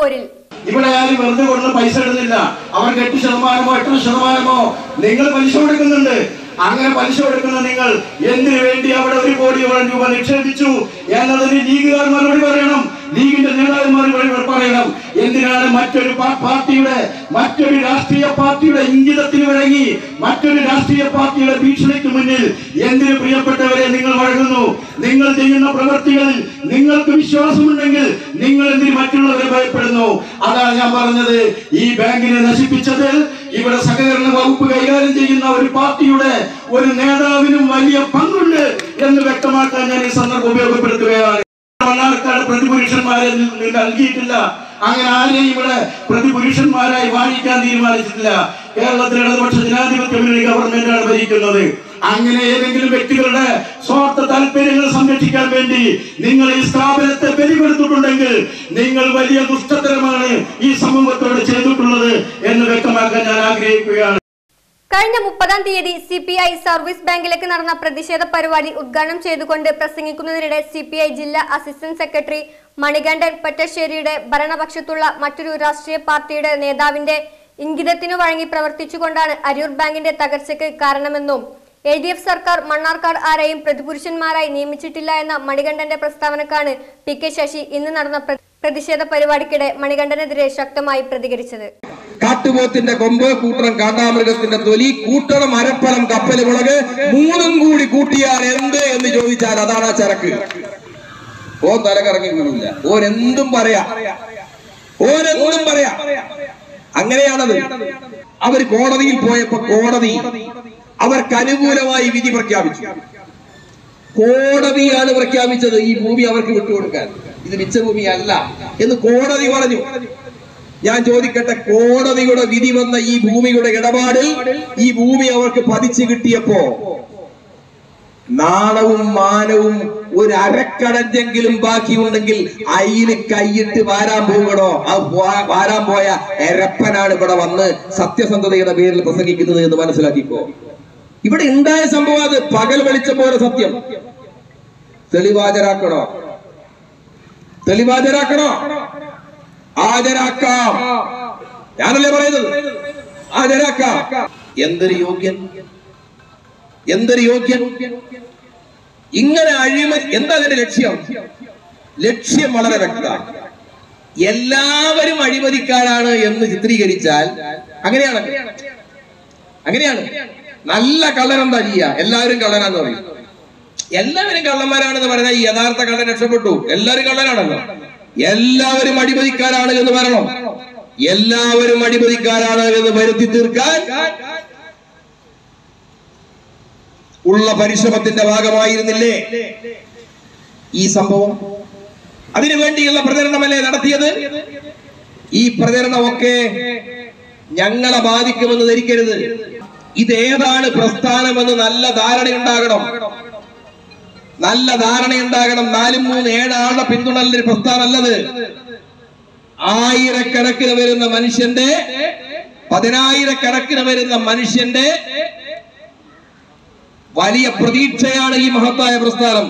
പോരിൽ ഇവിടെ ആരും വെറുതെ കൊടുത്ത് പൈസ ഇടുന്നില്ല അവർക്ക് എട്ട് ശതമാനമോ എട്ട് ശതമാനമോ നിങ്ങൾ പലിശ കൊടുക്കുന്നുണ്ട് അങ്ങനെ പലിശ കൊടുക്കുന്ന നിങ്ങൾ എന്തിനു വേണ്ടി അവിടെ ഒരു കോടിയോളം രൂപ നിക്ഷേപിച്ചു എന്നതിന് ലീഗുകാർ മറുപടി പറയണം ലീഗിന്റെ നേതാക്കന്മാർ മറുപടി പറയണം എന്തിനാണ് മറ്റൊരു പാ- പാർട്ടിയുടെ മറ്റൊരു രാഷ്ട്രീയ പാർട്ടിയുടെ ഇംഗിതത്തിന് വഴങ്ങി മറ്റൊരു രാഷ്ട്രീയ പാർട്ടിയുടെ ഭീഷണിക്ക് മുന്നിൽ എന്തിനു പ്രിയപ്പെട്ടവരെ നിങ്ങൾ വഴങ്ങുന്നു നിങ്ങൾ ചെയ്യുന്ന പ്രവൃത്തികളിൽ നിങ്ങൾക്ക് വിശ്വാസമുണ്ടെങ്കിൽ നിങ്ങൾ എന്തിന് മറ്റുള്ളവരെ ഭയപ്പെടുന്നു അതാണ് ഞാൻ പറഞ്ഞത് ഈ ബാങ്കിനെ നശിപ്പിച്ചതിൽ ഇവിടെ സഹകരണ വകുപ്പ് കൈകാര്യം ചെയ്യുന്ന ഒരു പാർട്ടിയുടെ ഒരു നേതാവിനും വലിയ പങ്കുണ്ട് എന്ന് വ്യക്തമാക്കാൻ ഞാൻ ഈ സന്ദർഭം ഉപയോഗപ്പെടുത്തുകയാണ് മണ്ണാർക്കാട് പ്രതിപുരുഷന്മാരെ നി- നൽകിയിട്ടില്ല അങ്ങനെ ആരെയും ഇവിടെ പ്രതിപുരുഷന്മാരായി വാഴിക്കാൻ തീരുമാനിച്ചിട്ടില്ല കേരളത്തിൽ ഇടതുപക്ഷ ജനാധിപത്യ മുന്നണി ഗവൺമെന്റാണ് ഭരിക്കുന്നത് അങ്ങനെ ഏതെങ്കിലും വ്യക്തികളുടെ സ്വാർത്ഥ താല്പര്യങ്ങൾ സംരക്ഷിക്കാൻ വേണ്ടി നിങ്ങൾ ഈ സ്ഥാപനത്തെ ബലികൊടുത്തിട്ടുണ്ടെങ്കിൽ നിങ്ങൾ വലിയ ദുഷ്ടതരമാണ് ഈ സമൂഹത്തോട് ചെയ്തിട്ടുള്ളത് എന്ന് വ്യക്തമാക്കാൻ ഞാൻ ആഗ്രഹിക്കുകയാണ് കഴിഞ്ഞ മുപ്പതാം തീയതി സി പി ഐ സർവീസ് ബാങ്കിലേക്ക് നടന്ന പ്രതിഷേധ പരിപാടി ഉദ്ഘാടനം ചെയ്തുകൊണ്ട് പ്രസംഗിക്കുന്നതിനിടെ സി പി ഐ ജില്ലാ അസിസ്റ്റന്റ് സെക്രട്ടറി മണികണ്ഠൻ പറ്റശ്ശേരിയുടെ ഭരണപക്ഷത്തുള്ള മറ്റൊരു രാഷ്ട്രീയ പാർട്ടിയുടെ നേതാവിന്റെ ഇംഗിതത്തിനു വഴങ്ങി പ്രവർത്തിച്ചുകൊണ്ടാണ് അരൂർ ബാങ്കിന്റെ തകർച്ചയ്ക്ക് കാരണമെന്നും എൽ ഡി എഫ് സർക്കാർ മണ്ണാർക്കാട് ആരെയും പ്രതിപുരുഷന്മാരായി നിയമിച്ചിട്ടില്ല എന്ന മണികണ്ഠന്റെ പ്രസ്താവനക്കാണ് പി കെ ശശി ഇന്ന് നടന്ന പ്ര- പ്രതിഷേധ പരിപാടിക്കിടെ മണികണ്ഠനെതിരെ ശക്തമായി പ്രതികരിച്ചത് കാട്ടുപോത്തിന്റെ കൊമ്പ് കൂട്ടണം കാട്ടാമൃഗത്തിന്റെ തൊലി കൂട്ടണം അരപ്പണം കപ്പല് മുളക് മൂന്നും കൂടി കൂട്ടിയാൽ എന്ത് എന്ന് ചോദിച്ചാൽ അതാണ് ആ ചരക്ക് ഓൻ തലകറങ്ങി വീണില്ല ഓൻ എന്തും പറയാ ഓൻ എന്തും പറയാ അങ്ങനെയാണത് അവർ കോടതിയിൽ പോയപ്പോ കോടതി അവർക്ക് അനുകൂലമായി വിധി പ്രഖ്യാപിച്ചു കോടതിയാണ് പ്രഖ്യാപിച്ചത് ഈ ഭൂമി അവർക്ക് വിട്ടുകൊടുക്കാൻ ഇത് മിച്ചഭൂമി അല്ല എന്ന് കോടതി പറഞ്ഞു ഞാൻ ചോദിക്കട്ടെ കോടതിയുടെ വിധി വന്ന ഈ ഭൂമിയുടെ ഇടപാടിൽ ഈ ഭൂമി അവർക്ക് പതിച്ചു കിട്ടിയപ്പോ നാണവും മാനവും ഒരു അരക്കടഞ്ചെങ്കിലും ബാക്കിയുണ്ടെങ്കിൽ അയില് കൈയിട്ട് വാരാൻ പോകണോ ആ വാ- വാരാൻ പോയ എരപ്പനാണ് ഇവിടെ വന്ന് സത്യസന്ധതയുടെ പേരിൽ പ്രസംഗിക്കുന്നത് എന്ന് മനസ്സിലാക്കിക്കോ ഇവിടെ ഉണ്ടായ സംഭവം അത് പകൽ വെളിച്ചം പോലെ സത്യം തെളിവാചരാക്കണോ തെളിവാചരാക്കണോ ഹാജരാക്കാം ഞാനല്ലേ പറയുന്നത് ഹാജരാക്കാം എന്തൊരു യോഗ്യൻ എന്തൊരു യോഗ്യൻ ഇങ്ങനെ അഴിമതി എന്താ അതിന്റെ ലക്ഷ്യം ലക്ഷ്യം വളരെ വ്യക്ത എല്ലാവരും അഴിമതിക്കാരാണ് എന്ന് ചിത്രീകരിച്ചാൽ അങ്ങനെയാണ് അങ്ങനെയാണ് നല്ല കള്ളൻ എന്താ ചെയ്യുക എല്ലാവരും കള്ളനാന്ന് പറയും എല്ലാവരും കള്ളന്മാരാണെന്ന് പറഞ്ഞാൽ ഈ യഥാർത്ഥ കള്ളൻ രക്ഷപ്പെട്ടു എല്ലാവരും കള്ളനാണല്ലോ എല്ലാവരും അടിമതിക്കാരാണ് എന്ന് പറയണം എല്ലാവരും അടിമതിക്കാരാണ് എന്ന് വരുത്തി തീർക്കാൻ ഉള്ള പരിശ്രമത്തിന്റെ ഭാഗമായിരുന്നില്ലേ ഈ സംഭവം അതിനു വേണ്ടിയുള്ള പ്രചരണമല്ലേ നടത്തിയത് ഈ പ്രചരണമൊക്കെ ഞങ്ങളെ ബാധിക്കുമെന്ന് ധരിക്കരുത് ഇതേതാണ് പ്രസ്ഥാനമെന്ന് നല്ല ധാരണയുണ്ടാകണം നല്ല ധാരണയുണ്ടാകണം നാലും മൂന്ന് ഏഴാളുടെ പിന്തുണലുള്ള ഒരു പ്രസ്ഥാനമല്ലത് ആയിരക്കണക്കിന് വരുന്ന മനുഷ്യന്റെ പതിനായിരക്കണക്കിന് വരുന്ന മനുഷ്യന്റെ വലിയ പ്രതീക്ഷയാണ് ഈ മഹത്തായ പ്രസ്ഥാനം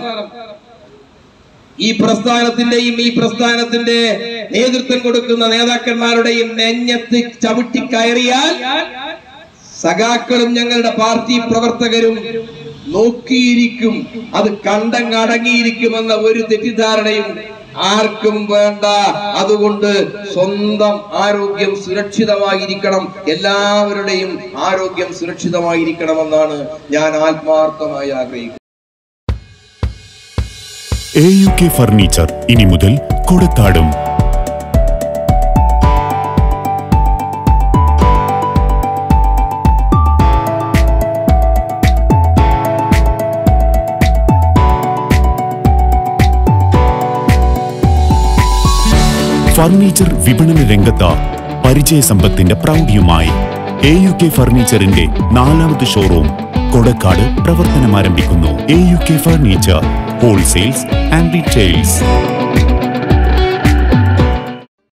ഈ പ്രസ്ഥാനത്തിന്റെയും ഈ പ്രസ്ഥാനത്തിന്റെ നേതൃത്വം കൊടുക്കുന്ന നേതാക്കന്മാരുടെയും നെഞ്ഞത്ത് ചവിട്ടി കയറിയാൽ സഖാക്കളും ഞങ്ങളുടെ പാർട്ടി പ്രവർത്തകരും നോക്കിയിരിക്കും അത് കണ്ടങ്ങടങ്ങിയിരിക്കുമെന്ന ഒരു തെറ്റിദ്ധാരണയും ആർക്കും വേണ്ട അതുകൊണ്ട് സ്വന്തം ആരോഗ്യം സുരക്ഷിതമായിരിക്കണം എല്ലാവരുടെയും ആരോഗ്യം സുരക്ഷിതമായിരിക്കണമെന്നാണ് ഞാൻ ആത്മാർത്ഥമായി ആഗ്രഹിക്കുന്നത് എ യു കെ ഫർണിച്ചർ ഇനി മുതൽ കൊടക്കാടും ഫർണിച്ചർ വിപണന രംഗത്ത് പരിചയസമ്പത്തിന്റെ പ്രൗഢിയുമായി എ യു കെ ഫർണിച്ചറിന്റെ നാലാമത് ഷോറൂം കൊടക്കാട് പ്രവർത്തനം ആരംഭിക്കുന്നു A U K furniture wholesales and retails